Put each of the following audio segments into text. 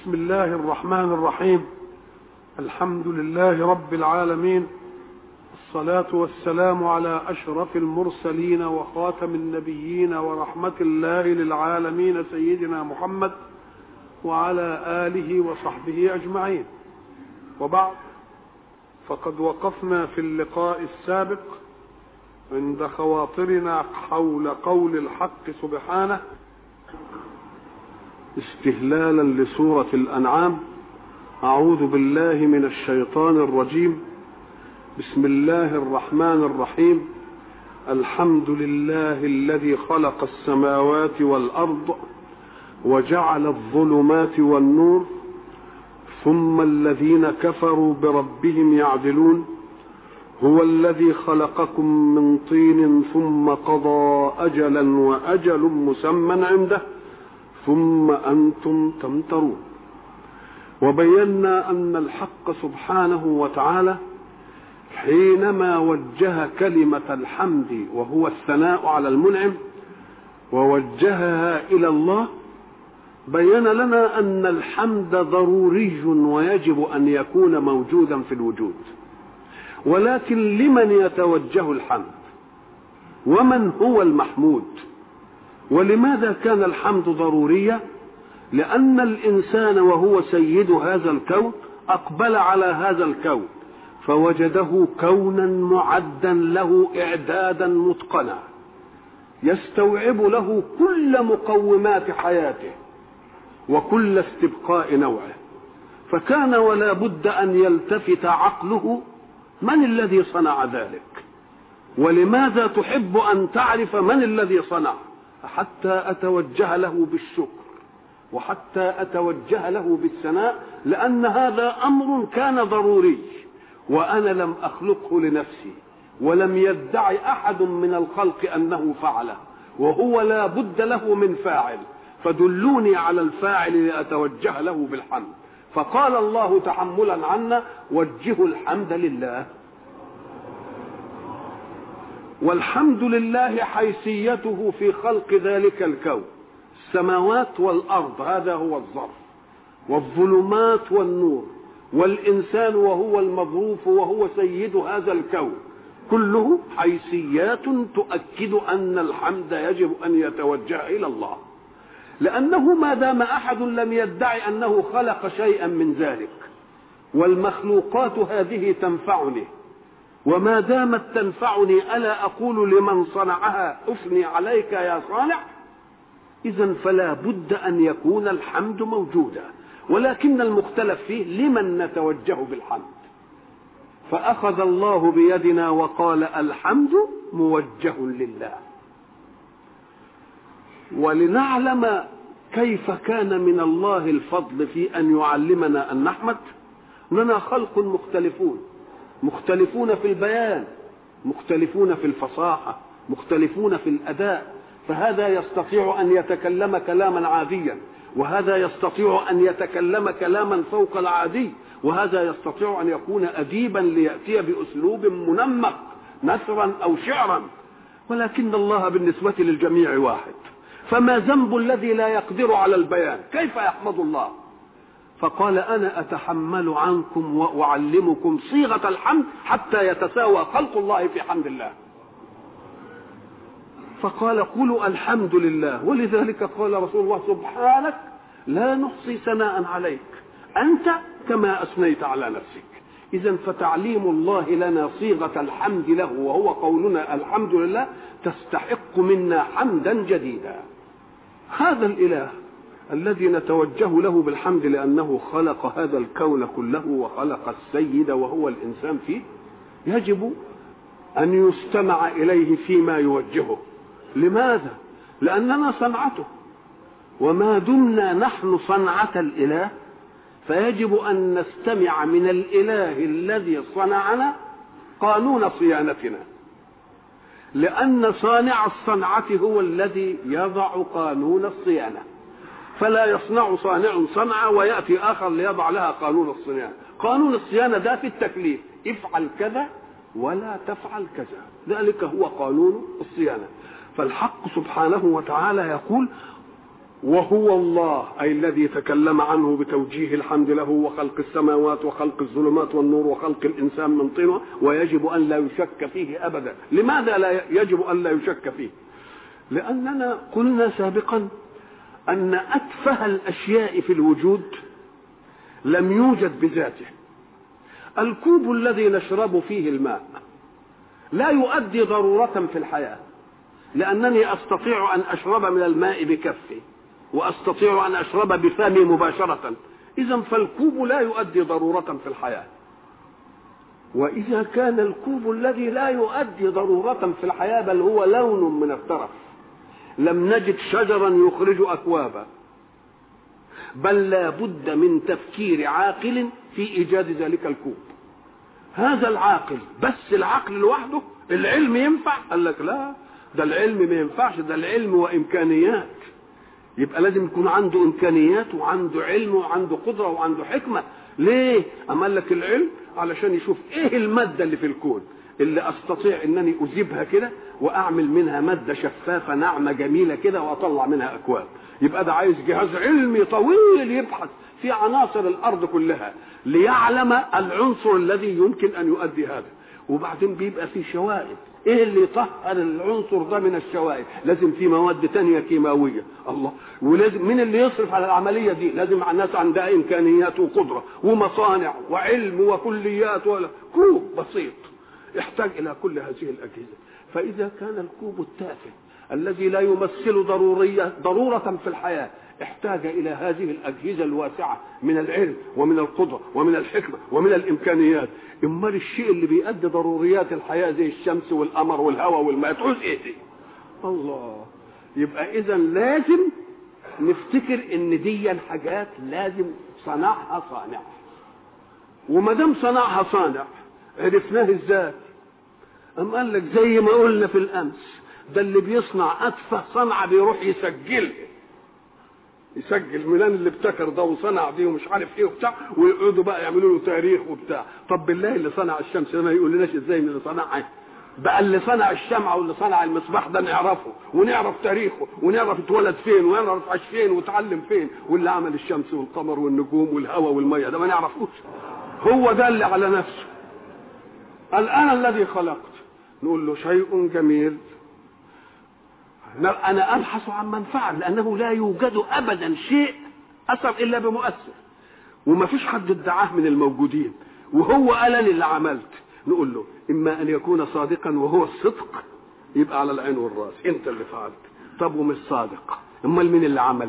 بسم الله الرحمن الرحيم الحمد لله رب العالمين الصلاة والسلام على أشرف المرسلين وخاتم النبيين ورحمة الله للعالمين سيدنا محمد وعلى آله وصحبه أجمعين وبعد فقد وقفنا في اللقاء السابق عند خواطرنا حول قول الحق سبحانه استهلالا لسورة الأنعام أعوذ بالله من الشيطان الرجيم بسم الله الرحمن الرحيم الحمد لله الذي خلق السماوات والأرض وجعل الظلمات والنور ثم الذين كفروا بربهم يعدلون هو الذي خلقكم من طين ثم قضى أجلا وأجل مسمى عنده ثم أنتم تمترون وبينا أن الحق سبحانه وتعالى حينما وجه كلمة الحمد وهو الثناء على المنعم ووجهها إلى الله بين لنا أن الحمد ضروري ويجب أن يكون موجودا في الوجود ولكن لمن يتوجه الحمد ومن هو المحمود ولماذا كان الحمد ضروريا لان الانسان وهو سيد هذا الكون اقبل على هذا الكون فوجده كونا معدا له اعدادا متقنا يستوعب له كل مقومات حياته وكل استبقاء نوعه فكان ولا بد ان يلتفت عقله من الذي صنع ذلك ولماذا تحب ان تعرف من الذي صنع حتى اتوجه له بالشكر وحتى اتوجه له بالثناء لان هذا امر كان ضروري وانا لم اخلقه لنفسي ولم يدعي احد من الخلق انه فعله وهو لا بد له من فاعل فدلوني على الفاعل لاتوجه له بالحمد فقال الله تحملا عنا وجهوا الحمد لله والحمد لله حيثيته في خلق ذلك الكون السماوات والارض هذا هو الظرف والظلمات والنور والانسان وهو المظروف وهو سيد هذا الكون كله حيثيات تؤكد ان الحمد يجب ان يتوجه الى الله لانه ما دام احد لم يدعي انه خلق شيئا من ذلك والمخلوقات هذه تنفعني وما دامت تنفعني الا اقول لمن صنعها اثني عليك يا صانع اذا فلا بد ان يكون الحمد موجودا ولكن المختلف فيه لمن نتوجه بالحمد فاخذ الله بيدنا وقال الحمد موجه لله ولنعلم كيف كان من الله الفضل في ان يعلمنا ان نحمد اننا خلق مختلفون مختلفون في البيان مختلفون في الفصاحه مختلفون في الاداء فهذا يستطيع ان يتكلم كلاما عاديا وهذا يستطيع ان يتكلم كلاما فوق العادي وهذا يستطيع ان يكون اديبا لياتي باسلوب منمق نثرا او شعرا ولكن الله بالنسبه للجميع واحد فما ذنب الذي لا يقدر على البيان كيف يحمد الله فقال انا اتحمل عنكم واعلمكم صيغه الحمد حتى يتساوى خلق الله في حمد الله فقال قولوا الحمد لله ولذلك قال رسول الله سبحانك لا نحصي ثناء عليك انت كما اثنيت على نفسك اذا فتعليم الله لنا صيغه الحمد له وهو قولنا الحمد لله تستحق منا حمدا جديدا هذا الاله الذي نتوجه له بالحمد لانه خلق هذا الكون كله وخلق السيد وهو الانسان فيه يجب ان يستمع اليه فيما يوجهه لماذا لاننا صنعته وما دمنا نحن صنعه الاله فيجب ان نستمع من الاله الذي صنعنا قانون صيانتنا لان صانع الصنعه هو الذي يضع قانون الصيانه فلا يصنع صانع صنعة ويأتي آخر ليضع لها قانون الصيانة قانون الصيانة ده في التكليف افعل كذا ولا تفعل كذا ذلك هو قانون الصيانة فالحق سبحانه وتعالى يقول وهو الله أي الذي تكلم عنه بتوجيه الحمد له وخلق السماوات وخلق الظلمات والنور وخلق الإنسان من طين ويجب أن لا يشك فيه أبدا لماذا لا يجب أن لا يشك فيه لأننا قلنا سابقا أن أتفه الأشياء في الوجود لم يوجد بذاته الكوب الذي نشرب فيه الماء لا يؤدي ضرورة في الحياة لأنني أستطيع أن أشرب من الماء بكفي وأستطيع أن أشرب بفمي مباشرة إذا فالكوب لا يؤدي ضرورة في الحياة وإذا كان الكوب الذي لا يؤدي ضرورة في الحياة بل هو لون من الترف لم نجد شجرا يخرج أكوابا بل لا بد من تفكير عاقل في إيجاد ذلك الكوب هذا العاقل بس العقل لوحده العلم ينفع قال لك لا ده العلم ما ينفعش ده العلم وإمكانيات يبقى لازم يكون عنده إمكانيات وعنده علم وعنده قدرة وعنده حكمة ليه؟ أما قال لك العلم علشان يشوف إيه المادة اللي في الكون اللي استطيع انني اذيبها كده واعمل منها ماده شفافه ناعمه جميله كده واطلع منها اكواب يبقى ده عايز جهاز علمي طويل يبحث في عناصر الارض كلها ليعلم العنصر الذي يمكن ان يؤدي هذا وبعدين بيبقى في شوائب ايه اللي يطهر العنصر ده من الشوائب لازم في مواد تانية كيماويه الله ولازم مين اللي يصرف على العمليه دي لازم الناس عندها امكانيات وقدره ومصانع وعلم وكليات ولا كوب بسيط يحتاج الى كل هذه الاجهزه فاذا كان الكوب التافه الذي لا يمثل ضروريه ضروره في الحياه احتاج الى هذه الاجهزه الواسعه من العلم ومن القدره ومن الحكمه ومن الامكانيات امال الشيء اللي بيؤدي ضروريات الحياه زي الشمس والقمر والهواء والماء تعوز ايه دي الله يبقى اذا لازم نفتكر ان دي حاجات لازم صنعها صانع وما دام صنعها صانع عرفناه ازاي أم قال لك زي ما قلنا في الأمس ده اللي بيصنع أتفه صنعة بيروح يسجلها يسجل ميلان اللي ابتكر ده وصنع دي ومش عارف ايه وبتاع ويقعدوا بقى يعملوا له تاريخ وبتاع طب بالله اللي صنع الشمس ده ما يقولناش ازاي من اللي صنعها بقى اللي صنع الشمعة واللي صنع المصباح ده نعرفه ونعرف تاريخه ونعرف اتولد فين ونعرف عاش فين وتعلم فين واللي عمل الشمس والقمر والنجوم والهواء والمية ده ما نعرفوش هو ده اللي على نفسه قال انا الذي خلقت نقول له شيء جميل انا ابحث عن منفعه لانه لا يوجد ابدا شيء اثر الا بمؤثر وما فيش حد ادعاه من الموجودين وهو قال انا اللي عملت نقول له اما ان يكون صادقا وهو الصدق يبقى على العين والراس انت اللي فعلت طب ومش صادق امال مين اللي عمل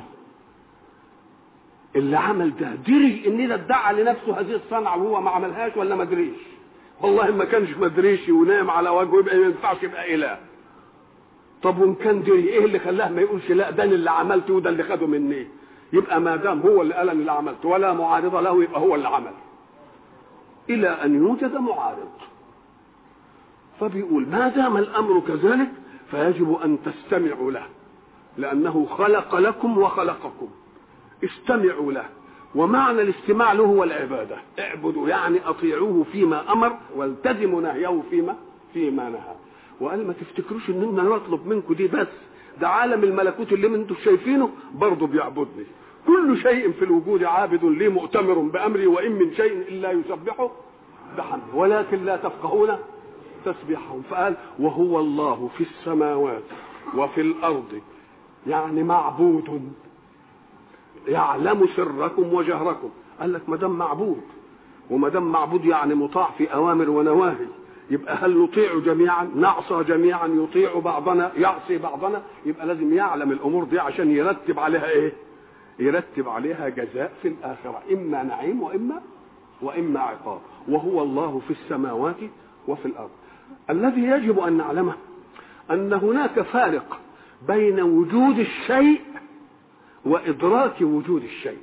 اللي عمل ده دري ان ده ادعى لنفسه هذه الصنعه وهو ما عملهاش ولا ما دريش والله ما كانش مدريش ونام على وجهه يبقى ما ينفعش يبقى اله طب وان كان دري ايه اللي خلاه ما يقولش لا ده اللي عملته وده اللي خده مني يبقى ما دام هو اللي قال اللي عملته ولا معارضه له يبقى هو اللي عمل الى ان يوجد معارض فبيقول ما دام الامر كذلك فيجب ان تستمعوا له لانه خلق لكم وخلقكم استمعوا له ومعنى الاستماع له هو العبادة اعبدوا يعني أطيعوه فيما أمر والتزموا نهيه فيما فيما نهى وقال ما تفتكروش اننا نطلب منكم دي بس ده عالم الملكوت اللي انتم شايفينه برضه بيعبدني كل شيء في الوجود عابد لي مؤتمر بأمري وإن من شيء إلا يسبحه بحمده ولكن لا تفقهون تسبيحهم فقال وهو الله في السماوات وفي الأرض يعني معبود يعلم سركم وجهركم قال لك ما دام معبود وما دام معبود يعني مطاع في اوامر ونواهي يبقى هل نطيع جميعا نعصى جميعا يطيع بعضنا يعصي بعضنا يبقى لازم يعلم الامور دي عشان يرتب عليها ايه يرتب عليها جزاء في الاخره اما نعيم واما واما عقاب وهو الله في السماوات وفي الارض الذي يجب ان نعلمه ان هناك فارق بين وجود الشيء وادراك وجود الشيء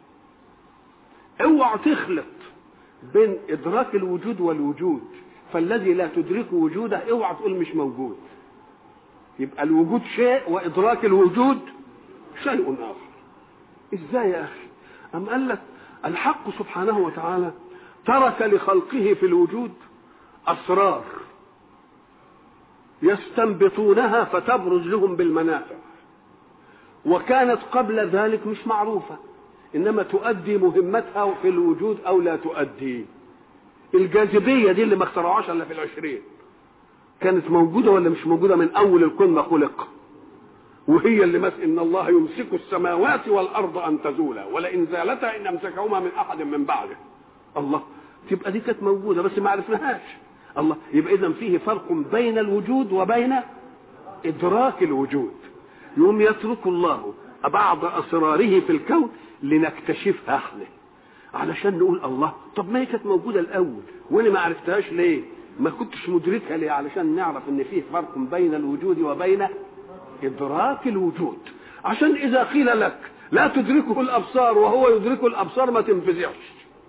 اوعى تخلط بين ادراك الوجود والوجود فالذي لا تدرك وجوده اوعى تقول مش موجود يبقى الوجود شيء وادراك الوجود شيء اخر ازاي يا اخي ام قال لك الحق سبحانه وتعالى ترك لخلقه في الوجود اسرار يستنبطونها فتبرز لهم بالمنافع وكانت قبل ذلك مش معروفة إنما تؤدي مهمتها في الوجود أو لا تؤدي الجاذبية دي اللي ما اخترعوهاش إلا في العشرين كانت موجودة ولا مش موجودة من أول الكون ما خلق وهي اللي مس إن الله يمسك السماوات والأرض أن تزولا ولئن زالتا إن أمسكهما من أحد من بعده الله تبقى دي كانت موجودة بس ما عرفناهاش الله يبقى إذا فيه فرق بين الوجود وبين إدراك الوجود يوم يترك الله بعض أسراره في الكون لنكتشفها احنا علشان نقول الله طب ما هي كانت موجودة الأول وأنا ما عرفتهاش ليه ما كنتش مدركها ليه علشان نعرف ان فيه فرق بين الوجود وبين ادراك الوجود عشان اذا قيل لك لا تدركه الابصار وهو يدرك الابصار ما تنفزعش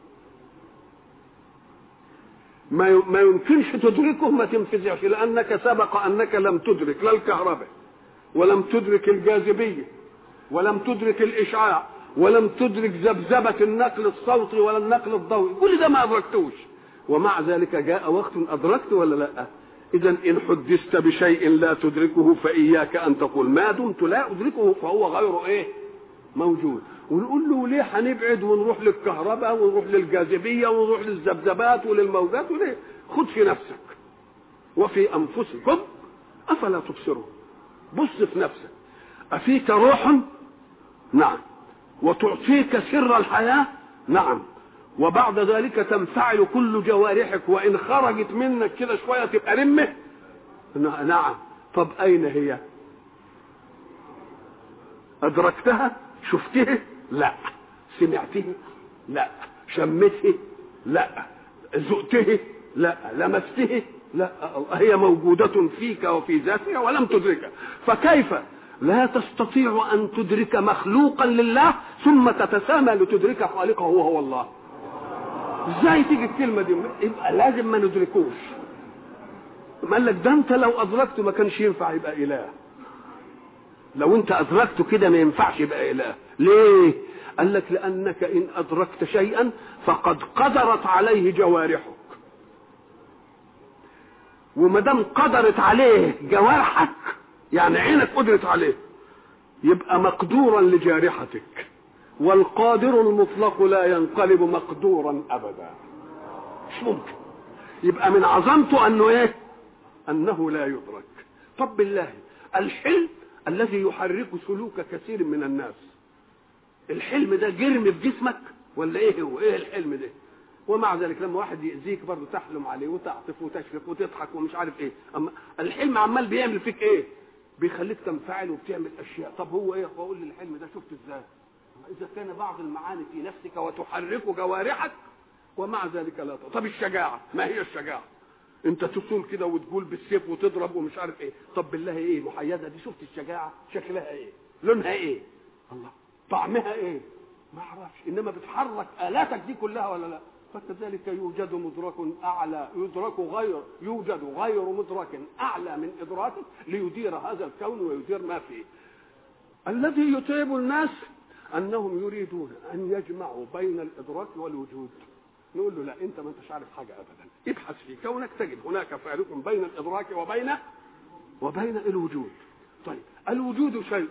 ما ما يمكنش تدركه ما تنفزعش لانك سبق انك لم تدرك لا الكهرباء ولم تدرك الجاذبيه ولم تدرك الاشعاع ولم تدرك ذبذبه النقل الصوتي ولا النقل الضوئي كل ده ما ادركتوش ومع ذلك جاء وقت أدركت ولا لا إذا إن حدثت بشيء لا تدركه فإياك أن تقول ما دمت لا أدركه فهو غير إيه موجود ونقول له ليه هنبعد ونروح للكهرباء ونروح للجاذبية ونروح للذبذبات وللموجات وليه خد في نفسك وفي أنفسكم أفلا تبصرون بص في نفسك أفيك روح نعم وتعطيك سر الحياة نعم وبعد ذلك تنفعل كل جوارحك وان خرجت منك كده شويه تبقى رمه نعم طب اين هي ادركتها شفته لا سمعته لا شمته لا ذقته لا لمسته لا هي موجودة فيك وفي ذاتها ولم تدركها فكيف لا تستطيع أن تدرك مخلوقا لله ثم تتسامى لتدرك خالقه وهو الله ازاي تيجي الكلمه دي يبقى لازم ما ندركوش قال لك ده انت لو ادركته ما كانش ينفع يبقى اله لو انت ادركته كده ما ينفعش يبقى اله ليه قال لك لانك ان ادركت شيئا فقد قدرت عليه جوارحك وما دام قدرت عليه جوارحك يعني عينك قدرت عليه يبقى مقدورا لجارحتك والقادر المطلق لا ينقلب مقدورا ابدا مش ممكن يبقى من عظمته انه ايه انه لا يدرك طب بالله الحلم الذي يحرك سلوك كثير من الناس الحلم ده جرم في جسمك ولا ايه هو ايه الحلم ده ومع ذلك لما واحد يأذيك برضه تحلم عليه وتعطف وتشفق وتضحك ومش عارف ايه اما الحلم عمال بيعمل فيك ايه بيخليك تنفعل وبتعمل اشياء طب هو ايه بقول لي الحلم ده شفت ازاي إذا كان بعض المعاني في نفسك وتحرك جوارحك ومع ذلك لا طب الشجاعة ما هي الشجاعة انت تصول كده وتقول بالسيف وتضرب ومش عارف ايه طب بالله ايه محيدة دي شفت الشجاعة شكلها ايه لونها ايه الله طعمها ايه ما اعرفش انما بتحرك الاتك دي كلها ولا لا فكذلك يوجد مدرك اعلى يدرك غير يوجد غير مدرك اعلى من ادراكه ليدير هذا الكون ويدير ما فيه الذي يتعب الناس انهم يريدون ان يجمعوا بين الادراك والوجود نقول له لا انت ما انتش عارف حاجه ابدا ابحث في كونك تجد هناك فارق بين الادراك وبين وبين الوجود طيب الوجود شيء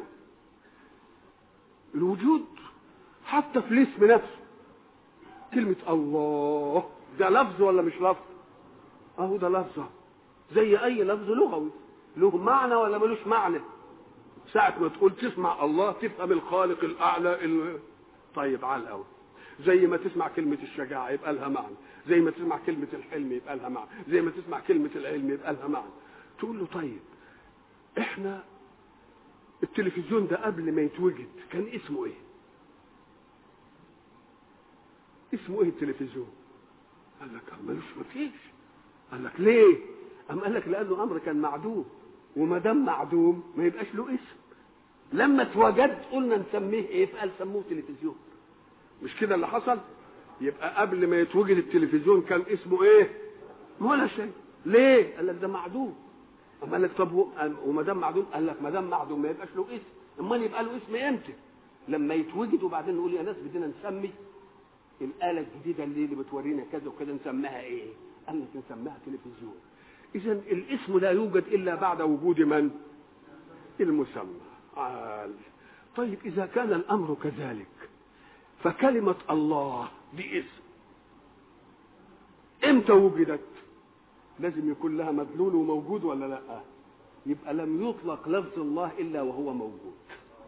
الوجود حتى في الاسم نفسه كلمة الله ده لفظ ولا مش لفظ؟ اهو ده لفظ زي اي لفظ لغوي له معنى ولا ملوش معنى ساعة ما تقول تسمع الله تفهم الخالق الأعلى ال... طيب على الأول زي ما تسمع كلمة الشجاعة يبقى لها معنى زي ما تسمع كلمة الحلم يبقى لها معنى زي ما تسمع كلمة العلم يبقى لها معنى تقول له طيب احنا التلفزيون ده قبل ما يتوجد كان اسمه ايه اسمه ايه التلفزيون قال لك ملوش مفيش قال لك ليه أم قال لك لأنه أمر كان معدوم وما دام معدوم ما يبقاش له اسم لما اتوجد قلنا نسميه ايه فقال سموه تلفزيون مش كده اللي حصل يبقى قبل ما يتوجد التلفزيون كان اسمه ايه ولا شيء ليه قال لك ده معدوم اما قال لك طب وما دام معدوم قال لك ما دام معدوم ما يبقاش له اسم امال يبقى له اسم امتى لما يتوجد وبعدين نقول يا ناس بدنا نسمي الاله الجديده اللي, اللي بتورينا كذا وكذا نسميها ايه قال لك نسميها تلفزيون اذا الاسم لا يوجد الا بعد وجود من المسمى عال. طيب اذا كان الامر كذلك فكلمه الله دي اسم امتى وجدت لازم يكون لها مدلول وموجود ولا لا يبقى لم يطلق لفظ الله الا وهو موجود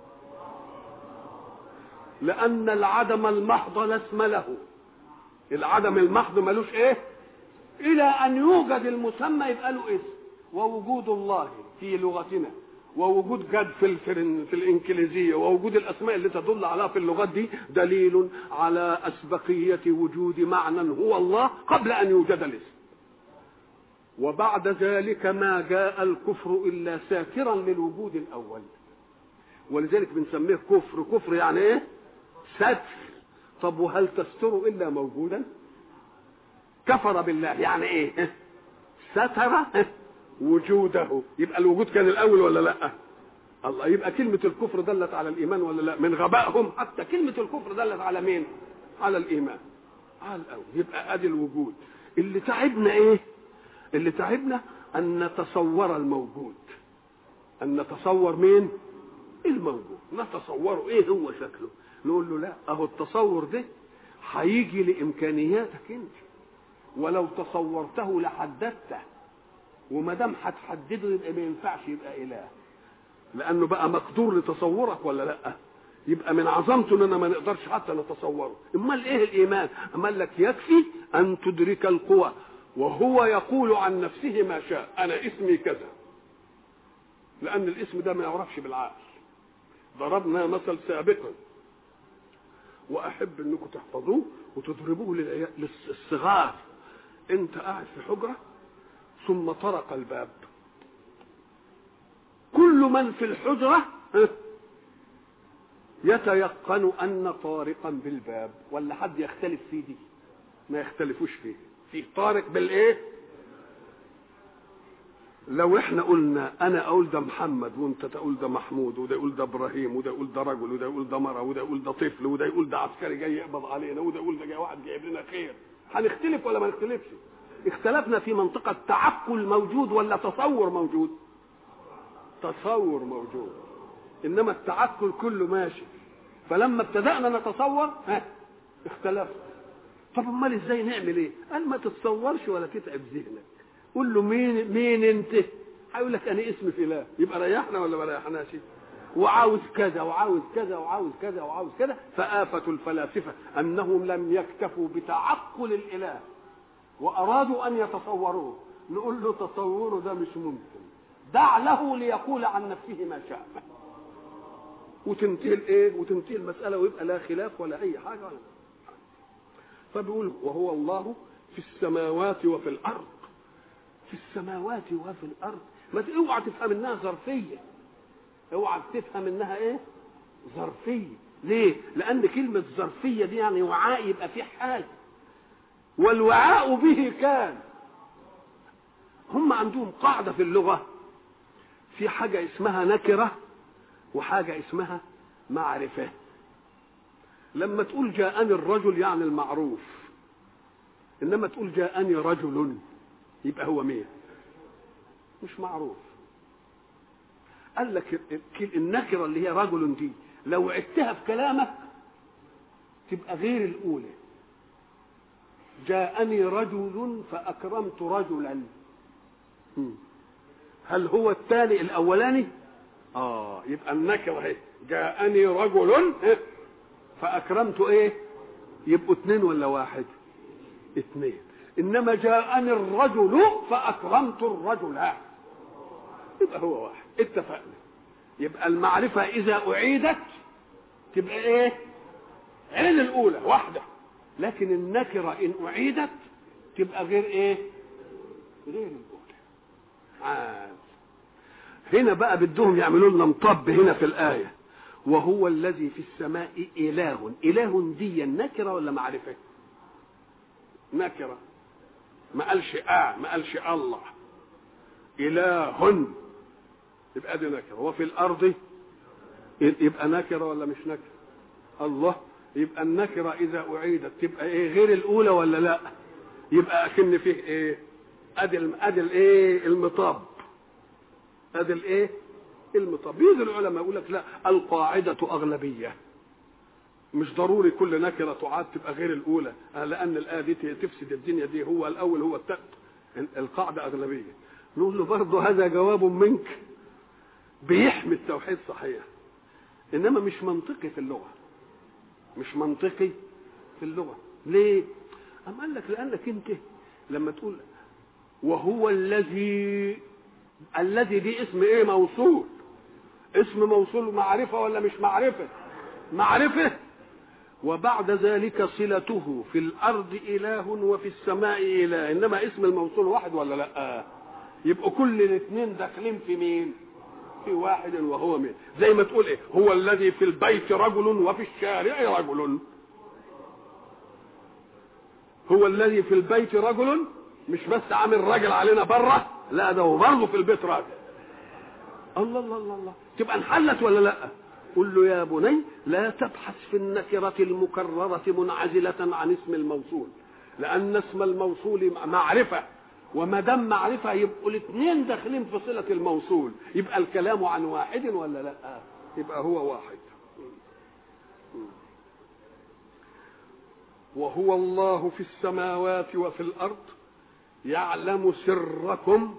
لان العدم المحض لا اسم له العدم المحض ملوش ايه الى ان يوجد المسمى يبقى له اسم ووجود الله في لغتنا ووجود جد في في الانجليزيه ووجود الاسماء اللي تدل عليها في اللغات دي دليل على اسبقيه وجود معنى هو الله قبل ان يوجد الاسم وبعد ذلك ما جاء الكفر الا ساترا للوجود الاول ولذلك بنسميه كفر كفر يعني ايه ستر طب وهل تستر الا موجودا كفر بالله يعني ايه ستر وجوده يبقى الوجود كان الاول ولا لا الله يبقى كلمة الكفر دلت على الإيمان ولا لا من غبائهم حتى كلمة الكفر دلت على مين على الإيمان على الأول يبقى أدي الوجود اللي تعبنا إيه اللي تعبنا أن نتصور الموجود أن نتصور مين الموجود نتصوره إيه هو شكله نقول له لا أهو التصور ده هيجي لإمكانياتك أنت ولو تصورته لحددته وما دام هتحدده يبقى ما ينفعش يبقى اله لانه بقى مقدور لتصورك ولا لا يبقى من عظمته اننا ما نقدرش حتى نتصوره امال ايه الايمان امال لك يكفي ان تدرك القوى وهو يقول عن نفسه ما شاء انا اسمي كذا لان الاسم ده ما يعرفش بالعقل ضربنا مثل سابقا واحب انكم تحفظوه وتضربوه للصغار انت قاعد في حجره ثم طرق الباب كل من في الحجرة يتيقن أن طارقا بالباب ولا حد يختلف فيه دي ما يختلفوش فيه فيه طارق بالإيه لو احنا قلنا انا اقول ده محمد وانت تقول ده محمود وده يقول ده ابراهيم وده يقول ده رجل وده يقول ده مره وده يقول ده طفل وده يقول ده عسكري جاي يقبض علينا وده يقول ده جاي واحد جايب لنا خير هنختلف ولا ما نختلفش اختلفنا في منطقة تعقل موجود ولا تصور موجود تصور موجود انما التعقل كله ماشي فلما ابتدأنا نتصور ها اختلفنا طب امال ازاي نعمل ايه قال ما تتصورش ولا تتعب ذهنك قول له مين مين انت هيقول لك انا اسمي فلان يبقى ريحنا ولا ما ريحناش وعاوز كذا وعاوز كذا وعاوز كذا وعاوز كذا فآفة الفلاسفة أنهم لم يكتفوا بتعقل الإله وارادوا ان يتصوروه نقول له تصوره ده مش ممكن دع له ليقول عن نفسه ما شاء وتنتهي الايه وتنتهي المساله ويبقى لا خلاف ولا اي حاجه ولا فبيقول وهو الله في السماوات وفي الارض في السماوات وفي الارض ما اوعى تفهم انها ظرفيه اوعى تفهم انها ايه ظرفيه ليه لان كلمه ظرفيه دي يعني وعاء يبقى فيه حال والوعاء به كان هم عندهم قاعدة في اللغة في حاجة اسمها نكرة وحاجة اسمها معرفة لما تقول جاءني الرجل يعني المعروف إنما تقول جاءني رجل يبقى هو مين مش معروف قال لك النكرة اللي هي رجل دي لو عدتها في كلامك تبقى غير الأولى جاءني رجل فأكرمت رجلا هل هو الثاني الأولاني؟ آه يبقى النكرة اهي جاءني رجل فأكرمت إيه؟ يبقوا اثنين ولا واحد؟ اثنين إنما جاءني الرجل فأكرمت الرجل يبقى هو واحد اتفقنا يبقى المعرفة إذا أعيدت تبقى إيه؟ عين الأولى واحدة لكن النكرة إن أعيدت تبقى غير إيه؟ غير الأولى. عاد. هنا بقى بدهم يعملوا لنا مطب هنا في الآية وهو الذي في السماء إله إله دي نكرة ولا معرفة؟ نكرة ما قالش آه ما قالش الله إله يبقى دي نكرة وفي الأرض يبقى نكرة ولا مش نكرة؟ الله يبقى النكره اذا اعيدت تبقى ايه غير الاولى ولا لا يبقى اكن فيه ايه ادي ادي الايه المطاب ادي الايه المطابيز العلماء يقول لك لا القاعدة أغلبية مش ضروري كل نكرة تعاد تبقى غير الأولى لأن الآية دي تفسد الدنيا دي هو الأول هو التالت القاعدة أغلبية نقول له برضه هذا جواب منك بيحمي التوحيد صحيح إنما مش منطقي في اللغة مش منطقي في اللغة ليه؟ أم قال لك لأنك أنت لما تقول وهو الذي الذي دي اسم ايه موصول اسم موصول معرفة ولا مش معرفة معرفة وبعد ذلك صلته في الأرض إله وفي السماء إله إنما اسم الموصول واحد ولا لا يبقوا كل الاثنين داخلين في مين في واحد وهو مين زي ما تقول ايه هو الذي في البيت رجل وفي الشارع رجل هو الذي في البيت رجل مش بس عامل راجل علينا بره لا ده هو برضه في البيت راجل الله الله الله الله تبقى انحلت ولا لا قل له يا بني لا تبحث في النكرة المكررة منعزلة عن اسم الموصول لأن اسم الموصول معرفة وما دام معرفة يبقوا الاثنين داخلين في صلة الموصول يبقى الكلام عن واحد ولا لا يبقى هو واحد وهو الله في السماوات وفي الأرض يعلم سركم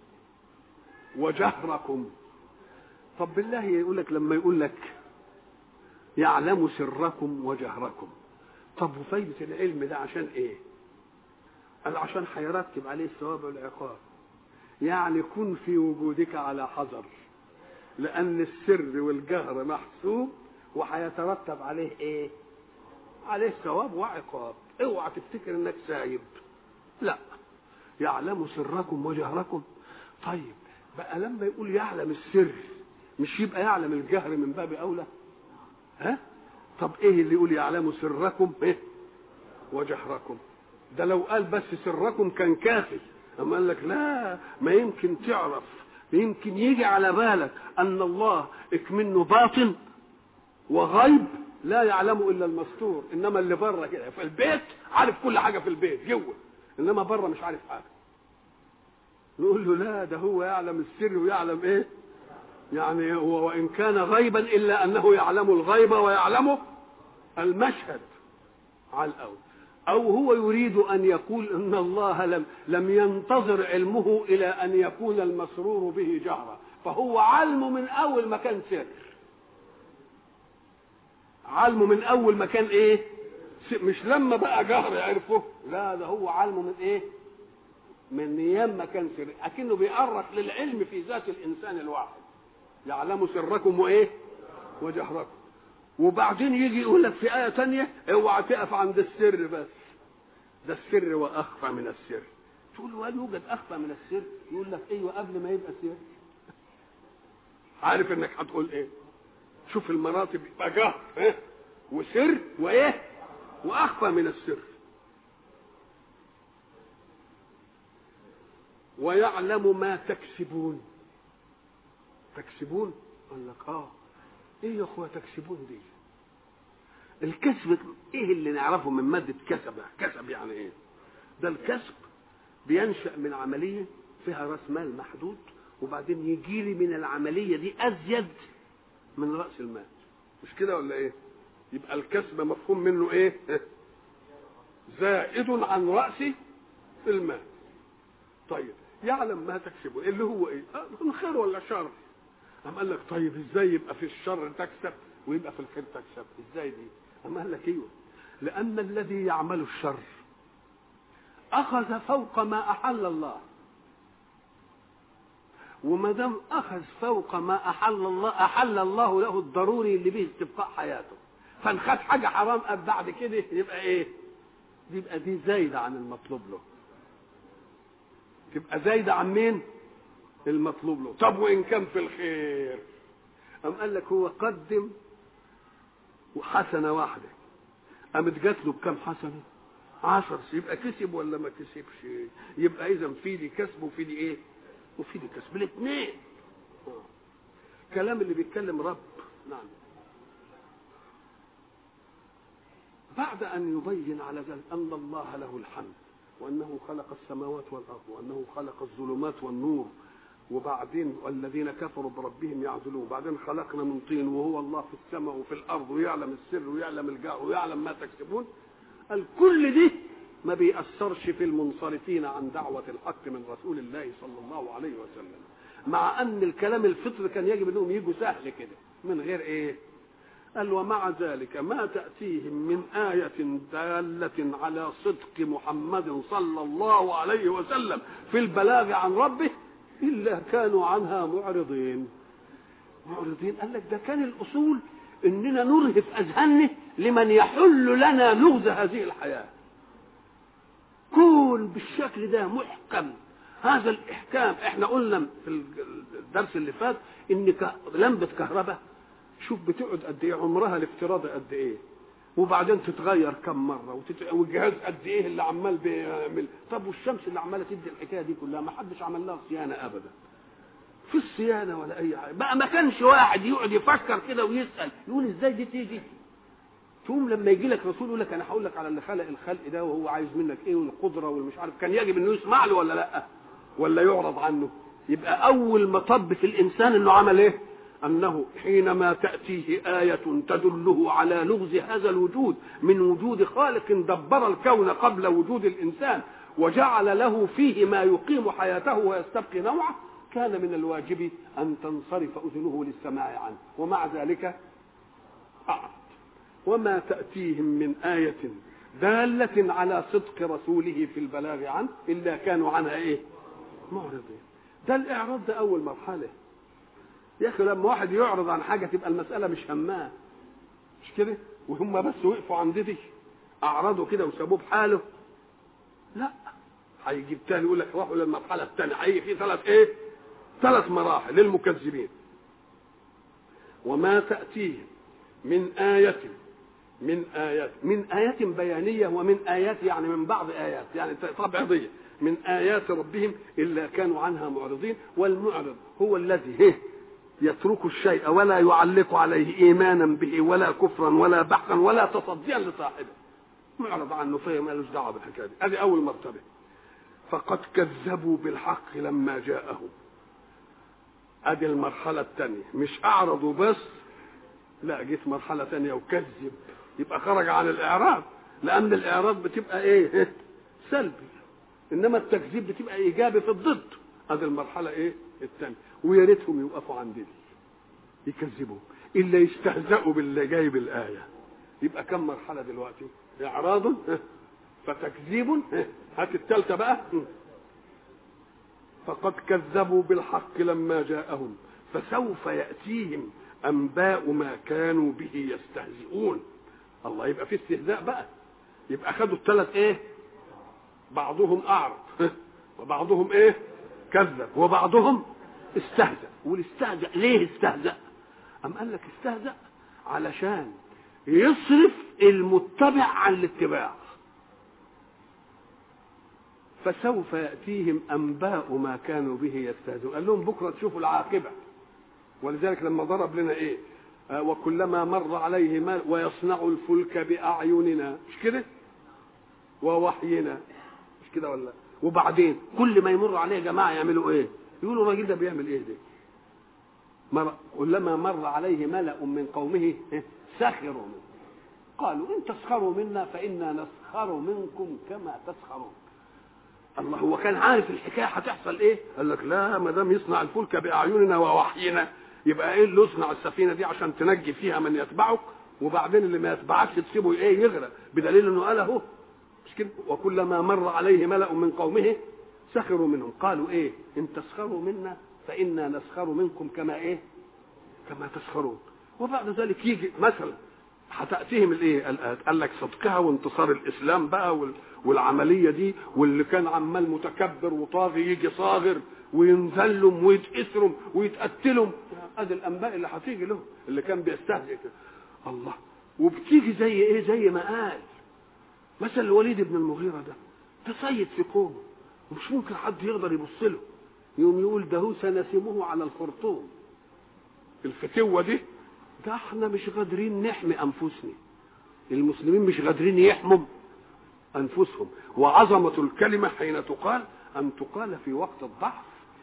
وجهركم طب بالله يقول لك لما يقول لك يعلم سركم وجهركم طب وفايدة العلم ده عشان ايه قال عشان هيرتب عليه الثواب والعقاب يعني كن في وجودك على حذر لأن السر والجهر محسوب وهيترتب عليه ايه عليه ثواب وعقاب اوعى تفتكر انك سايب لا يعلم سركم وجهركم طيب بقى لما يقول يعلم السر مش يبقى يعلم الجهر من باب اولى ها طب ايه اللي يقول يعلم سركم ايه وجهركم ده لو قال بس سركم كان كافي اما قال لك لا ما يمكن تعرف يمكن يجي على بالك ان الله اكمنه باطن وغيب لا يعلم الا المستور انما اللي بره كده في البيت عارف كل حاجه في البيت جوه انما بره مش عارف حاجه نقول له لا ده هو يعلم السر ويعلم ايه يعني هو وان كان غيبا الا انه يعلم الغيب ويعلم المشهد على الاول او هو يريد ان يقول ان الله لم لم ينتظر علمه الى ان يكون المسرور به جهرا فهو علمه من اول ما كان سر علمه من اول ما كان ايه مش لما بقى جهر يعرفه لا ده هو علمه من ايه من ايام ما كان سر اكنه بيأرخ للعلم في ذات الانسان الواحد يعلم سركم وايه وجهركم وبعدين يجي يقول لك في آية تانية اوعى تقف عند السر بس ده السر وأخفى من السر تقول له هل يوجد أخفى من السر يقول لك أيوه قبل ما يبقى سر عارف انك هتقول ايه شوف المراتب يبقى جهر إيه؟ وسر وايه واخفى من السر ويعلم ما تكسبون تكسبون قال لك اه ايه يا اخويا تكسبون دي الكسب ايه اللي نعرفه من مادة كسب كسب يعني ايه ده الكسب بينشأ من عملية فيها راس مال محدود وبعدين يجي لي من العملية دي أزيد من رأس المال مش كده ولا ايه يبقى الكسب مفهوم منه ايه زائد عن رأس المال طيب يعلم ما تكسبه اللي هو ايه آه الخير ولا شر قام قال لك طيب ازاي يبقى في الشر تكسب ويبقى في الخير تكسب ازاي دي قام قال لك ايوه لان الذي يعمل الشر اخذ فوق ما احل الله وما دام اخذ فوق ما احل الله احل الله له الضروري اللي به استبقاء حياته فان خد حاجه حرام بعد كده يبقى ايه يبقى دي زايده عن المطلوب له تبقى زايده عن مين المطلوب له طب وان كان في الخير قام قال لك هو قدم وحسنه واحده قامت جات له بكام حسنه عشر يبقى كسب ولا ما كسبش يبقى اذا في دي كسب وفي دي ايه وفي دي كسب الاثنين كلام اللي بيتكلم رب نعم بعد ان يبين على ذلك ان الله له الحمد وانه خلق السماوات والارض وانه خلق الظلمات والنور وبعدين والذين كفروا بربهم يعدلون وبعدين خلقنا من طين وهو الله في السماء وفي الارض ويعلم السر ويعلم الجار ويعلم ما تكسبون قال كل دي ما بيأثرش في المنصرفين عن دعوة الحق من رسول الله صلى الله عليه وسلم مع ان الكلام الفطر كان يجب انهم يجوا سهل كده من غير ايه قال ومع ذلك ما تأتيهم من آية دالة على صدق محمد صلى الله عليه وسلم في البلاغ عن ربه إلا كانوا عنها معرضين معرضين قال لك ده كان الأصول إننا نرهف أذهاننا لمن يحل لنا لغز هذه الحياة كون بالشكل ده محكم هذا الإحكام احنا قلنا في الدرس اللي فات إن لمبة كهرباء شوف بتقعد قد ايه عمرها الافتراضي قد ايه وبعدين تتغير كم مره وتت... والجهاز قد ايه اللي عمال بيعمل طب والشمس اللي عماله تدي الحكايه دي كلها ما حدش عمل لها صيانه ابدا في الصيانه ولا اي حاجه بقى ما كانش واحد يقعد يفكر كده ويسال يقول ازاي دي تيجي تقوم لما يجي لك رسول يقول لك انا هقول لك على اللي خلق الخلق ده وهو عايز منك ايه والقدره والمش عارف كان يجب انه يسمع له ولا لا ولا يعرض عنه يبقى اول مطب في الانسان انه عمل ايه أنه حينما تأتيه آية تدله على لغز هذا الوجود من وجود خالق دبر الكون قبل وجود الإنسان وجعل له فيه ما يقيم حياته ويستبقي نوعه كان من الواجب أن تنصرف أذنه للسماع عنه ومع ذلك أعرض وما تأتيهم من آية دالة على صدق رسوله في البلاغ عنه إلا كانوا عنها إيه معرضين ده الإعراض ده أول مرحلة يا اخي لما واحد يعرض عن حاجه تبقى المساله مش هماه مش كده وهم بس وقفوا عند دي اعرضوا كده وسابوه بحاله لا هيجيب تاني يقول لك روحوا للمرحله الثانيه هيجي في ثلاث ايه ثلاث مراحل للمكذبين وما تاتيهم من آية من آيات من آيات بيانية ومن آيات يعني من بعض آيات يعني تبعضية من آيات ربهم إلا كانوا عنها معرضين والمعرض هو الذي يترك الشيء ولا يعلق عليه ايمانا به ولا كفرا ولا بحثا ولا تصديا لصاحبه معرض عنه فهم مالوش دعوه بالحكايه دي هذه اول مرتبه فقد كذبوا بالحق لما جاءهم ادي المرحله الثانيه مش اعرضوا بس لا جيت مرحله ثانيه وكذب يبقى خرج عن الاعراض لان الاعراض بتبقى ايه سلبي انما التكذيب بتبقى ايجابي في الضد ادي المرحله ايه الثانيه ويا ريتهم يوقفوا عند دي يكذبوا الا يستهزئوا باللي جاي بالايه يبقى كم مرحله دلوقتي اعراض فتكذيب هات الثالثه بقى فقد كذبوا بالحق لما جاءهم فسوف ياتيهم انباء ما كانوا به يستهزئون الله يبقى في استهزاء بقى يبقى خدوا الثلاث ايه بعضهم اعرض وبعضهم ايه كذب وبعضهم استهزأ والاستهزأ ليه استهزأ أم قال لك استهزأ علشان يصرف المتبع عن الاتباع فسوف يأتيهم أنباء ما كانوا به يستهزئون قال لهم بكرة تشوفوا العاقبة ولذلك لما ضرب لنا إيه آه وكلما مر عليه مال ويصنع الفلك بأعيننا مش كده ووحينا مش كده ولا وبعدين كل ما يمر عليه جماعة يعملوا إيه يقولوا الراجل ده بيعمل ايه ده مر كلما مر عليه ملأ من قومه سخروا منه قالوا ان تسخروا منا فانا نسخر منكم كما تسخرون الله هو كان عارف الحكايه هتحصل ايه قال لك لا ما دام يصنع الفلك باعيننا ووحينا يبقى ايه اللي يصنع السفينه دي عشان تنجي فيها من يتبعك وبعدين اللي ما يتبعكش تسيبه ايه يغرق بدليل انه قال اهو مش كده وكلما مر عليه ملأ من قومه سخروا منهم قالوا ايه ان تسخروا منا فانا نسخر منكم كما ايه كما تسخرون وبعد ذلك يجي مثلا هتاتيهم الايه قال لك صدقها وانتصار الاسلام بقى والعمليه دي واللي كان عمال متكبر وطاغي يجي صاغر وينذلهم ويتأثرهم ويتقتلهم ادي الانباء اللي هتيجي له اللي كان بيستهزئ الله وبتيجي زي ايه زي ما قال مثل الوليد بن المغيره ده تصيد في قومه مش ممكن حد يقدر يبص له يوم يقول ده هو سنسمه على الخرطوم الفتوه دي ده احنا مش قادرين نحمي انفسنا المسلمين مش قادرين يحموا انفسهم وعظمه الكلمه حين تقال ان تقال في وقت الضعف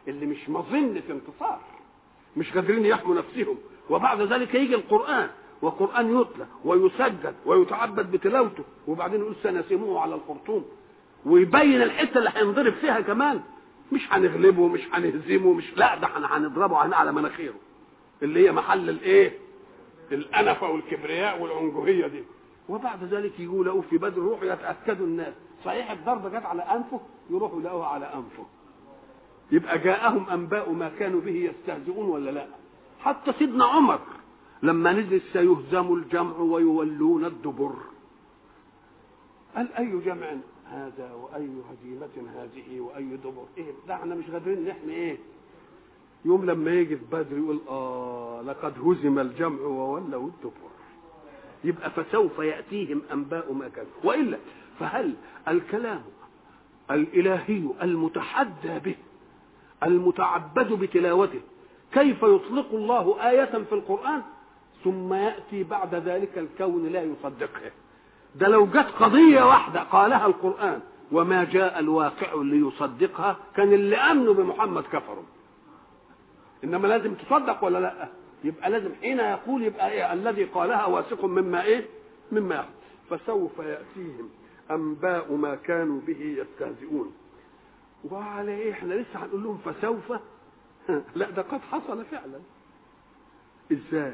اللي مش مظنة انتصار مش قادرين يحموا نفسهم وبعد ذلك يجي القرآن وقرآن يتلى ويسجل ويتعبد بتلاوته وبعدين يقول سنسموه على الخرطوم ويبين الحته اللي هينضرب فيها كمان مش هنغلبه مش هنهزمه مش لا ده احنا هنضربه على مناخيره اللي هي محل الايه الانفه والكبرياء والعنجهيه دي وبعد ذلك يقولوا في بدر يروحوا يتاكدوا الناس صحيح الضربه جت على انفه يروحوا يلاقوها على انفه يبقى جاءهم انباء ما كانوا به يستهزئون ولا لا حتى سيدنا عمر لما نزل سيهزم الجمع ويولون الدبر قال اي جمع هذا واي هزيمه هذه واي دبر ايه ده احنا مش قادرين نحمي ايه يوم لما يجي في بدر يقول اه لقد هزم الجمع وولوا الدبر يبقى فسوف ياتيهم انباء ما كان والا فهل الكلام الالهي المتحدى به المتعبد بتلاوته كيف يطلق الله آية في القرآن ثم يأتي بعد ذلك الكون لا يصدقها ده لو جت قضية واحدة قالها القرآن وما جاء الواقع ليصدقها كان اللي امنوا بمحمد كفروا انما لازم تصدق ولا لا يبقى لازم حين يقول يبقى إيه الذي قالها واثق مما ايه مما يحدث فسوف ياتيهم انباء ما كانوا به يستهزئون وعلى ايه احنا لسه هنقول لهم فسوف لا ده قد حصل فعلا ازاي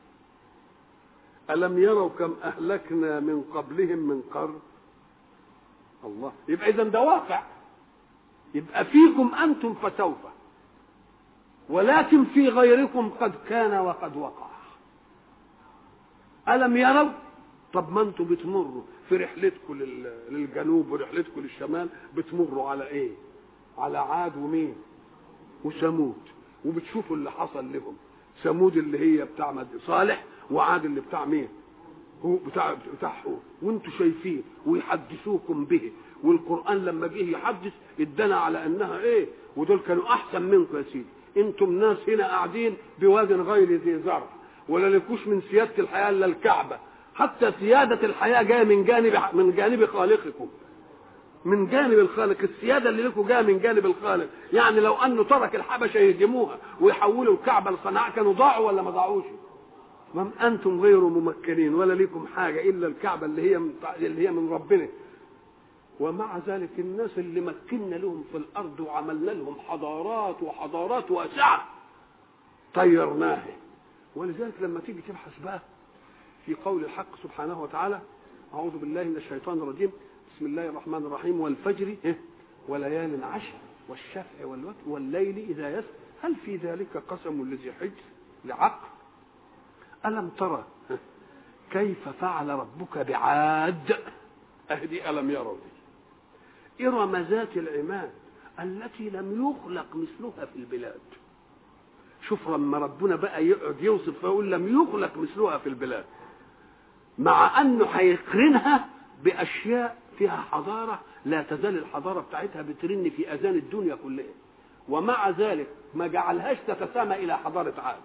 ألم يروا كم أهلكنا من قبلهم من قرن الله يبقى إذا ده واقع يبقى فيكم أنتم فسوف ولكن في غيركم قد كان وقد وقع ألم يروا طب ما انتم بتمروا في رحلتكم للجنوب ورحلتكم للشمال بتمروا على ايه على عاد ومين وثمود وبتشوفوا اللي حصل لهم ثمود اللي هي بتاع صالح وعاد اللي بتاع مين هو بتاع بتاعه وانتم شايفين ويحدثوكم به والقران لما جه يحدث ادانا على انها ايه ودول كانوا احسن منكم يا سيدي انتم ناس هنا قاعدين بواد غير ذي زرع ولا لكوش من سياده الحياه الا الكعبه حتى سياده الحياه جايه من جانب من جانب خالقكم من جانب الخالق السيادة اللي لكم جاية من جانب الخالق يعني لو أنه ترك الحبشة يهدموها ويحولوا الكعبة لصنعاء كانوا ضاعوا ولا ما ضاعوش ما أنتم غير ممكنين ولا لكم حاجة إلا الكعبة اللي هي من اللي هي من ربنا ومع ذلك الناس اللي مكنا لهم في الأرض وعملنا لهم حضارات وحضارات واسعة طيرناها ولذلك لما تيجي تبحث بقى في قول الحق سبحانه وتعالى أعوذ بالله من الشيطان الرجيم بسم الله الرحمن الرحيم والفجر وليال عشر والشفع والوتر والليل إذا يسر هل في ذلك قسم لذي حجر لعقل ألم ترى كيف فعل ربك بعاد أهدي ألم يروا دي إرم ذات العماد التي لم يخلق مثلها في البلاد شوف لما ربنا بقى يقعد يوصف فيقول لم يخلق مثلها في البلاد مع انه هيقرنها باشياء فيها حضاره لا تزال الحضاره بتاعتها بترن في اذان الدنيا كلها ومع ذلك ما جعلهاش تتسامى الى حضاره عاد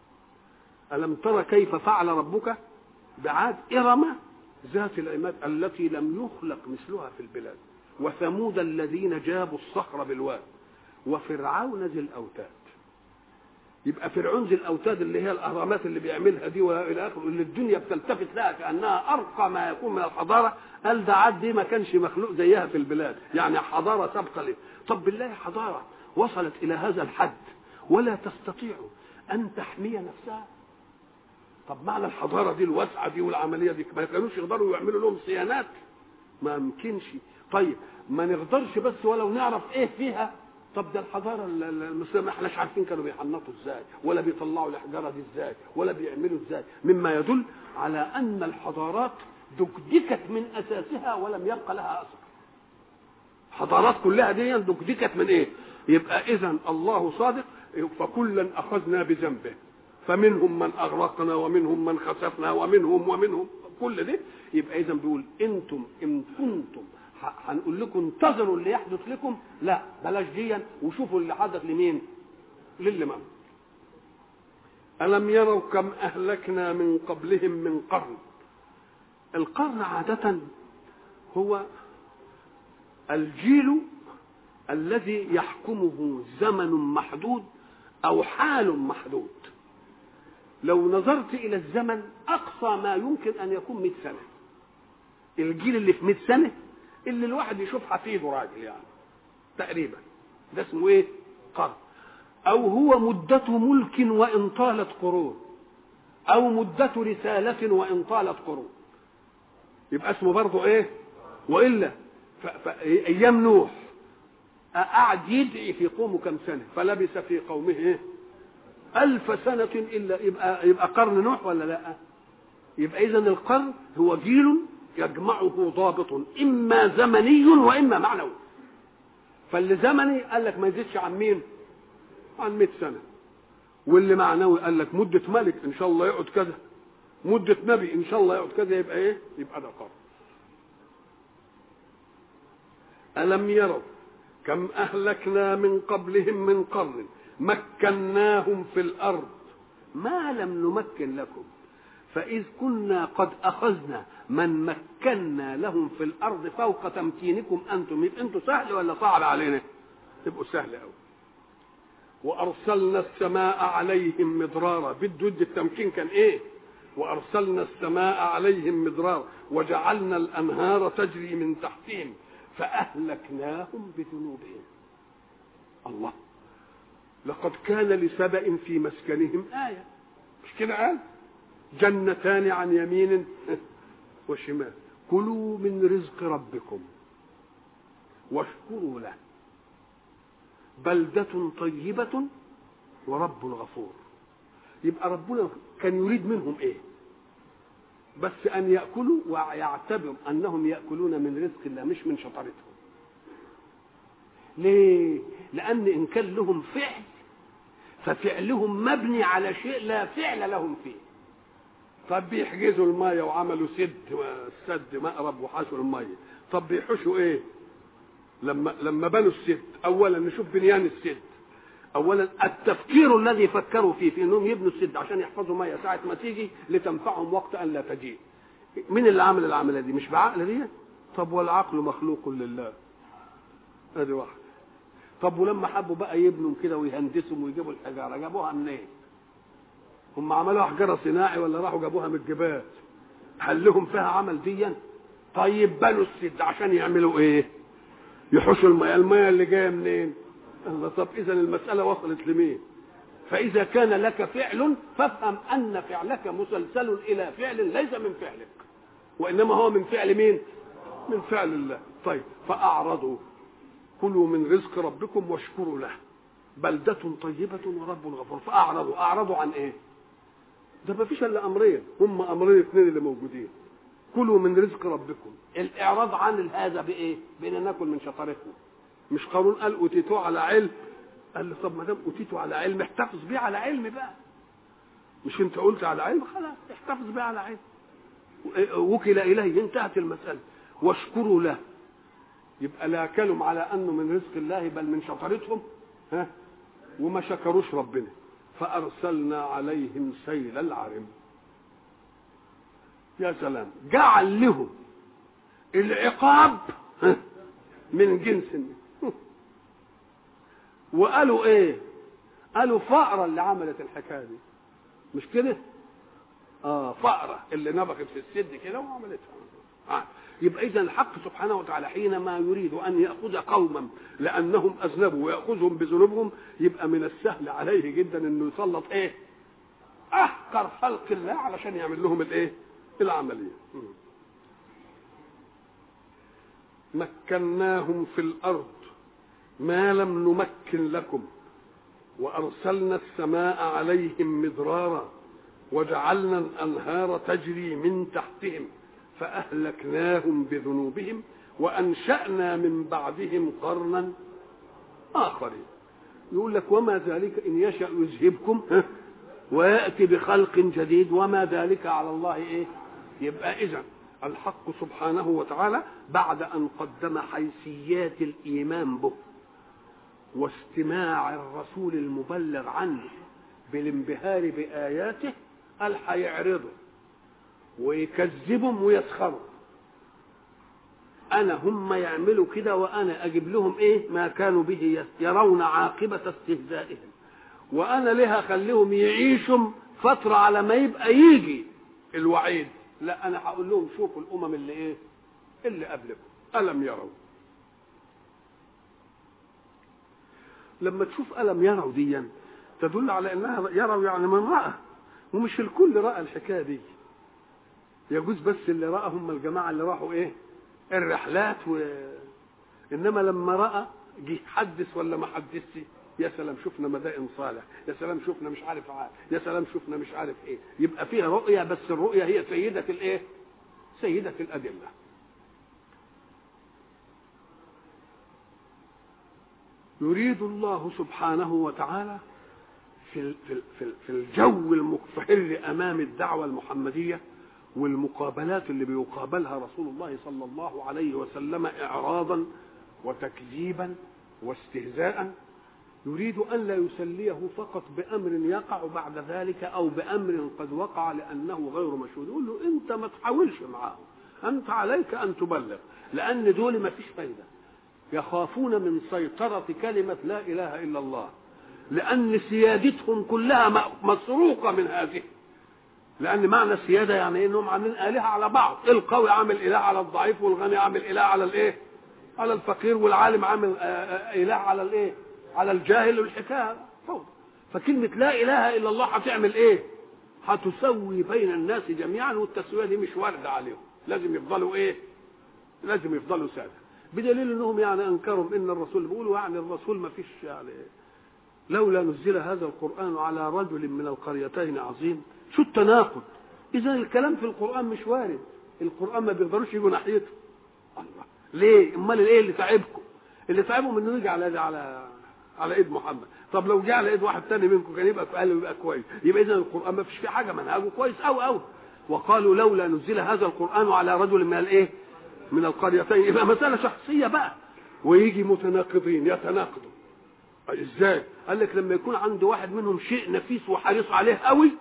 ألم ترى كيف فعل ربك بعاد إرم ذات العماد التي لم يخلق مثلها في البلاد وثمود الذين جابوا الصخر بالواد وفرعون ذي الأوتاد يبقى فرعون ذي الأوتاد اللي هي الأهرامات اللي بيعملها دي وإلى آخره اللي الدنيا بتلتفت لها كأنها أرقى ما يكون من الحضارة قال ده عاد دي ما كانش مخلوق زيها في البلاد يعني حضارة سابقة ليه طب بالله حضارة وصلت إلى هذا الحد ولا تستطيع أن تحمي نفسها طب معنى الحضاره دي الواسعه دي والعمليه دي ما كانوش يقدروا يعملوا لهم صيانات ما يمكنش طيب ما نقدرش بس ولو نعرف ايه فيها طب ده الحضاره المسلمه ما احناش عارفين كانوا بيحنطوا ازاي ولا بيطلعوا الحجاره دي ازاي ولا بيعملوا ازاي مما يدل على ان الحضارات دكدكت من اساسها ولم يبقى لها اثر حضارات كلها دي دكدكت من ايه يبقى اذا الله صادق فكلا اخذنا بذنبه فمنهم من اغرقنا ومنهم من خسفنا ومنهم ومنهم كل ده يبقى اذا بيقول انتم ان كنتم هنقول لكم انتظروا اللي يحدث لكم لا بلاش ديا وشوفوا اللي حدث لمين للي ما ألم يروا كم أهلكنا من قبلهم من قرن القرن عادة هو الجيل الذي يحكمه زمن محدود او حال محدود لو نظرت الى الزمن اقصى ما يمكن ان يكون 100 سنه الجيل اللي في 100 سنه اللي الواحد يشوف حفيده راجل يعني تقريبا ده اسمه ايه قرن او هو مدة ملك وان طالت قرون او مدة رسالة وان طالت قرون يبقى اسمه برضه ايه والا ف... ف... ايام نوح قعد يدعي في قومه كم سنه فلبث في قومه ايه ألف سنة إلا يبقى يبقى قرن نوح ولا لا؟ يبقى إذا القرن هو جيل يجمعه ضابط إما زمني وإما معنوي. فاللي زمني قال لك ما يزيدش عن مين؟ عن 100 سنة. واللي معنوي قال لك مدة ملك إن شاء الله يقعد كذا. مدة نبي إن شاء الله يقعد كذا يبقى إيه؟ يبقى ده قرن. ألم يروا كم أهلكنا من قبلهم من قرن مكناهم في الارض ما لم نمكن لكم فاذ كنا قد اخذنا من مكنا لهم في الارض فوق تمكينكم انتم يبقى انتم سهل ولا صعب علينا تبقوا سهل قوي وارسلنا السماء عليهم مدرارا بده التمكين كان ايه وارسلنا السماء عليهم مدرارا وجعلنا الانهار تجري من تحتهم فاهلكناهم بذنوبهم الله لقد كان لسبأ في مسكنهم آية مش كده قال جنتان عن يمين وشمال كلوا من رزق ربكم واشكروا له بلدة طيبة ورب غفور يبقى ربنا كان يريد منهم ايه بس ان ياكلوا ويعتبر انهم ياكلون من رزق الله مش من شطارتهم ليه لان ان كان لهم فعل ففعلهم مبني على شيء لا فعل لهم فيه طب بيحجزوا المية وعملوا سد سد مقرب وحشوا المية طب بيحشوا ايه لما لما بنوا السد اولا نشوف بنيان السد اولا التفكير الذي فكروا فيه في انهم يبنوا السد عشان يحفظوا ميه ساعه ما تيجي لتنفعهم وقت ان لا تجيء مين اللي عمل العمليه دي مش بعقل دي طب والعقل مخلوق لله ادي واحد طب ولما حبوا بقى يبنوا كده ويهندسوا ويجيبوا الحجاره جابوها منين هم عملوها حجاره صناعي ولا راحوا جابوها من الجبال حلهم فيها عمل ديا طيب بنوا السد عشان يعملوا ايه يحوشوا الميه الميه اللي جايه منين الله طب اذا المساله وصلت لمين فاذا كان لك فعل فافهم ان فعلك مسلسل الى فعل ليس من فعلك وانما هو من فعل مين من فعل الله طيب فاعرضوا كلوا من رزق ربكم واشكروا له بلدة طيبة ورب غفور فأعرضوا أعرضوا عن إيه؟ ده ما فيش إلا أمرين هم أمرين اثنين اللي موجودين كلوا من رزق ربكم الإعراض عن هذا بإيه؟ بأن ناكل من شطرتنا مش قارون قال أوتيتوه على علم قال له طب ما دام أوتيته على علم احتفظ بيه على علم بقى مش أنت قلت على علم خلاص احتفظ بيه على علم وكل إليه انتهت المسألة واشكروا له يبقى لا كلم على انه من رزق الله بل من شطارتهم ها وما شكروش ربنا فارسلنا عليهم سيل العرم يا سلام جعل لهم العقاب ها من جنس وقالوا ايه قالوا فأرة اللي عملت الحكايه دي مش كده اه فأرة اللي نبخت في السد كده وعملتها آه. يبقى اذا الحق سبحانه وتعالى حينما يريد ان ياخذ قوما لانهم اذنبوا وياخذهم بذنوبهم يبقى من السهل عليه جدا انه يسلط ايه احقر خلق الله علشان يعمل لهم الايه العمليه مكناهم في الارض ما لم نمكن لكم وارسلنا السماء عليهم مدرارا وجعلنا الانهار تجري من تحتهم فأهلكناهم بذنوبهم وأنشأنا من بعدهم قرنا آخرين يقول لك وما ذلك إن يشأ يذهبكم ويأتي بخلق جديد وما ذلك على الله إيه يبقى إذا الحق سبحانه وتعالى بعد أن قدم حيثيات الإيمان به واستماع الرسول المبلغ عنه بالانبهار بآياته قال هيعرضه ويكذبهم ويسخروا انا هم يعملوا كده وانا اجيب لهم ايه ما كانوا به يرون عاقبه استهزائهم وانا ليه اخليهم يعيشوا فتره على ما يبقى يجي الوعيد لا انا هقول لهم شوفوا الامم اللي ايه اللي قبلكم الم يروا لما تشوف الم يروا ديا تدل على انها يروا يعني من راى ومش الكل راى الحكايه دي يجوز بس اللي راى هم الجماعه اللي راحوا ايه الرحلات و... انما لما راى جه حدث ولا ما حدثش يا سلام شفنا مدائن صالح يا سلام شفنا مش عارف عارف يا سلام شفنا مش عارف ايه يبقى فيها رؤية بس الرؤية هي سيدة الايه سيدة الأدلة يريد الله سبحانه وتعالى في في في الجو المقفر امام الدعوه المحمديه والمقابلات اللي بيقابلها رسول الله صلى الله عليه وسلم اعراضا وتكذيبا واستهزاء يريد ان لا يسليه فقط بامر يقع بعد ذلك او بامر قد وقع لانه غير مشهود يقول له انت ما تحاولش معاهم انت عليك ان تبلغ لان دول ما فيش فايده يخافون من سيطره كلمه لا اله الا الله لان سيادتهم كلها مسروقه من هذه لان معنى السياده يعني ايه انهم عاملين الهه على بعض القوي عامل اله على الضعيف والغني عامل اله على الايه على الفقير والعالم عامل اله على الايه على الجاهل والحكايه فوضى فكلمه لا اله الا الله هتعمل ايه هتسوي بين الناس جميعا والتسويه دي مش وارده عليهم لازم يفضلوا ايه لازم يفضلوا ساده بدليل انهم يعني انكروا ان الرسول بيقولوا يعني الرسول ما فيش يعني لولا نزل هذا القران على رجل من القريتين عظيم شو التناقض اذا الكلام في القران مش وارد القران ما بيقدروش يجوا ناحيته الله ليه امال ايه اللي تعبكم اللي تعبهم انه يجي على على على ايد محمد طب لو جه على ايد واحد تاني منكم كان يبقى في قلبه يبقى كويس يبقى اذا القران ما فيش فيه حاجه منهجه كويس قوي قوي وقالوا لولا نزل هذا القران على رجل من الايه من القريتين يبقى مساله شخصيه بقى ويجي متناقضين يتناقضوا ازاي قال لك لما يكون عند واحد منهم شيء نفيس وحريص عليه قوي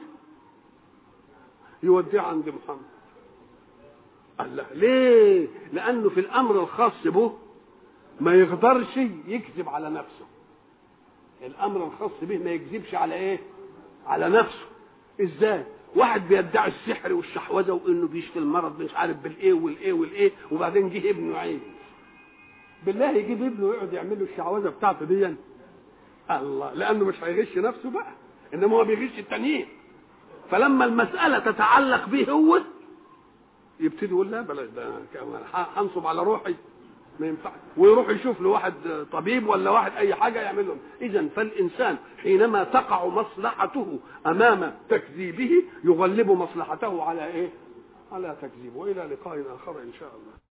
يوديه عند محمد قال لا ليه لانه في الامر الخاص به ما يقدرش يكذب على نفسه الامر الخاص به ما يكذبش على ايه على نفسه ازاي واحد بيدعي السحر والشحوذه وانه بيشفي المرض مش عارف بالايه والايه والايه وبعدين جه ابنه عين بالله يجيب ابنه ويقعد يعمل له الشعوذه بتاعته دي الله لانه مش هيغش نفسه بقى انما هو بيغش التانيين فلما المساله تتعلق به هو يبتدي يقول لا بلاش ده هنصب على روحي ما ينفعش ويروح يشوف له واحد طبيب ولا واحد اي حاجه يعمل له اذا فالانسان حينما تقع مصلحته امام تكذيبه يغلب مصلحته على ايه على تكذيبه والى لقاء اخر ان شاء الله